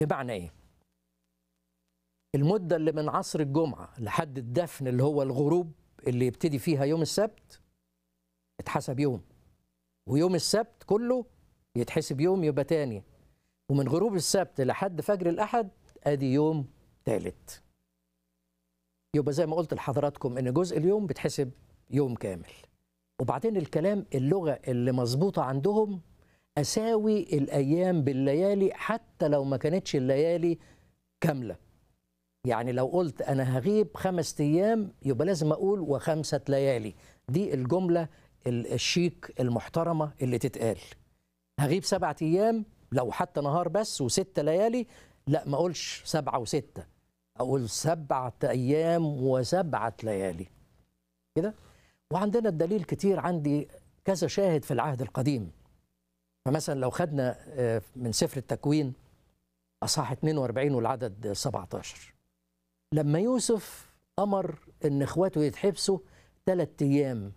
بمعنى ايه المده اللي من عصر الجمعه لحد الدفن اللي هو الغروب اللي يبتدي فيها يوم السبت اتحسب يوم ويوم السبت كله يتحسب يوم يبقى تاني ومن غروب السبت لحد فجر الأحد أدي يوم تالت يبقى زي ما قلت لحضراتكم إن جزء اليوم بتحسب يوم كامل وبعدين الكلام اللغة اللي مظبوطة عندهم أساوي الأيام بالليالي حتى لو ما كانتش الليالي كاملة يعني لو قلت أنا هغيب خمس أيام يبقى لازم أقول وخمسة ليالي دي الجملة الشيك المحترمة اللي تتقال هغيب سبعة أيام لو حتى نهار بس وستة ليالي لا ما أقولش سبعة وستة أقول سبعة أيام وسبعة ليالي كده وعندنا الدليل كتير عندي كذا شاهد في العهد القديم فمثلا لو خدنا من سفر التكوين أصحاح 42 والعدد 17 لما يوسف أمر إن إخواته يتحبسوا ثلاث أيام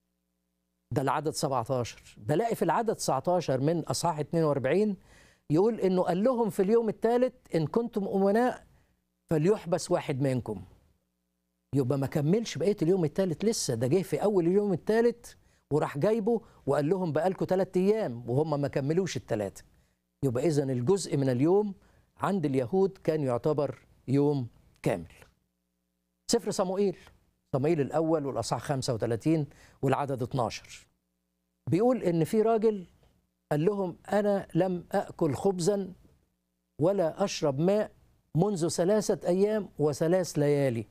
ده العدد 17 بلاقي في العدد 19 من اصحاح 42 يقول انه قال لهم في اليوم الثالث ان كنتم امناء فليحبس واحد منكم يبقى ما كملش بقيه اليوم الثالث لسه ده جه في اول اليوم الثالث وراح جايبه وقال لهم بقالكم ثلاث ايام وهم ما كملوش الثلاثه يبقى اذا الجزء من اليوم عند اليهود كان يعتبر يوم كامل سفر صموئيل صموئيل الأول والأصحاح 35 والعدد 12 بيقول إن في راجل قال لهم أنا لم أكل خبزا ولا أشرب ماء منذ ثلاثة أيام وثلاث ليالي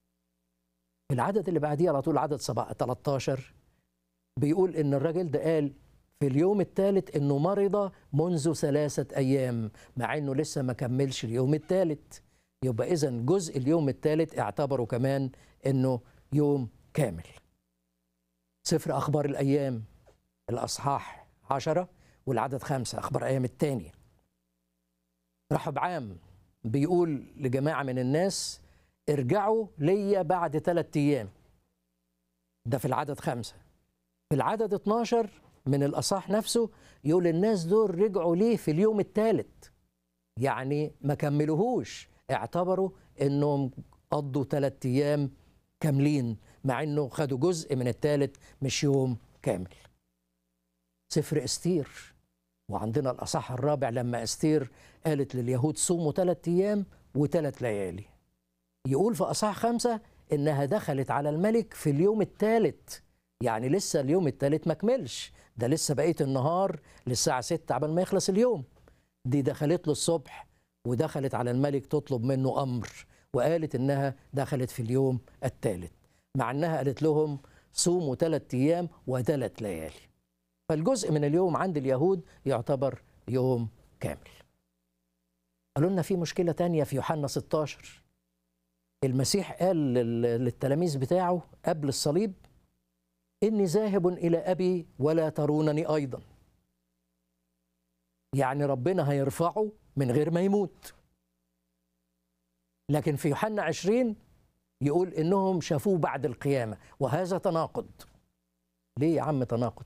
العدد اللي بعديه على طول عدد 13 بيقول إن الراجل ده قال في اليوم الثالث إنه مرض منذ ثلاثة أيام مع إنه لسه ما كملش اليوم الثالث يبقى إذا جزء اليوم الثالث اعتبروا كمان إنه يوم كامل. سفر أخبار الأيام الأصحاح عشرة والعدد خمسة أخبار أيام الثانية. رحب عام بيقول لجماعة من الناس ارجعوا ليا بعد ثلاثة أيام. ده في العدد خمسة. في العدد 12 من الأصحاح نفسه يقول الناس دول رجعوا ليه في اليوم الثالث. يعني ما كملوهوش اعتبروا انهم قضوا ثلاث ايام كاملين مع انه خدوا جزء من الثالث مش يوم كامل. سفر استير وعندنا الاصح الرابع لما استير قالت لليهود صوموا ثلاث ايام وثلاث ليالي. يقول في اصح خمسه انها دخلت على الملك في اليوم الثالث يعني لسه اليوم الثالث ما كملش ده لسه بقيه النهار للساعه 6 قبل ما يخلص اليوم. دي دخلت له الصبح ودخلت على الملك تطلب منه امر وقالت انها دخلت في اليوم الثالث مع انها قالت لهم صوموا ثلاث ايام وثلاث ليالي فالجزء من اليوم عند اليهود يعتبر يوم كامل قالوا لنا في مشكله تانية في يوحنا 16 المسيح قال للتلاميذ بتاعه قبل الصليب اني ذاهب الى ابي ولا ترونني ايضا يعني ربنا هيرفعه من غير ما يموت لكن في يوحنا 20 يقول انهم شافوه بعد القيامه وهذا تناقض ليه يا عم تناقض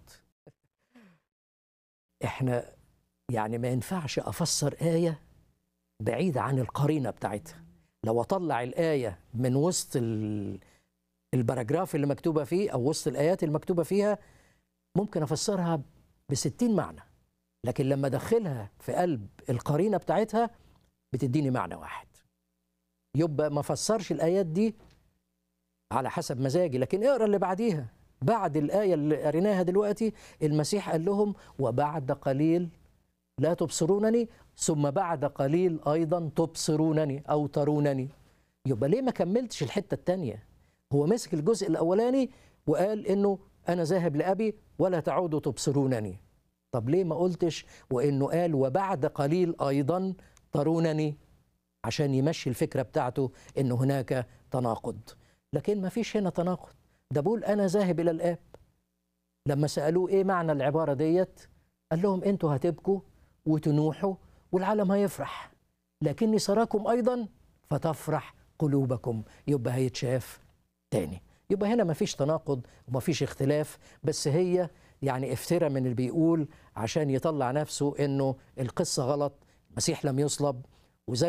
احنا يعني ما ينفعش افسر ايه بعيده عن القرينه بتاعتها لو اطلع الايه من وسط الباراجراف اللي مكتوبه فيه او وسط الايات المكتوبه فيها ممكن افسرها بستين معنى لكن لما ادخلها في قلب القرينه بتاعتها بتديني معنى واحد يبقى ما فسرش الايات دي على حسب مزاجي لكن اقرا اللي بعديها بعد الايه اللي قريناها دلوقتي المسيح قال لهم وبعد قليل لا تبصرونني ثم بعد قليل ايضا تبصرونني او ترونني يبقى ليه ما كملتش الحته الثانيه هو مسك الجزء الاولاني وقال انه انا ذاهب لابي ولا تعودوا تبصرونني طب ليه ما قلتش وانه قال وبعد قليل ايضا ترونني عشان يمشي الفكره بتاعته ان هناك تناقض لكن ما فيش هنا تناقض ده بقول انا ذاهب الى الاب لما سالوه ايه معنى العباره ديت قال لهم انتوا هتبكوا وتنوحوا والعالم هيفرح لكني سراكم ايضا فتفرح قلوبكم يبقى هيتشاف تاني يبقى هنا ما فيش تناقض وما فيش اختلاف بس هي يعني افترى من اللي بيقول عشان يطلع نفسه انه القصه غلط المسيح لم يصلب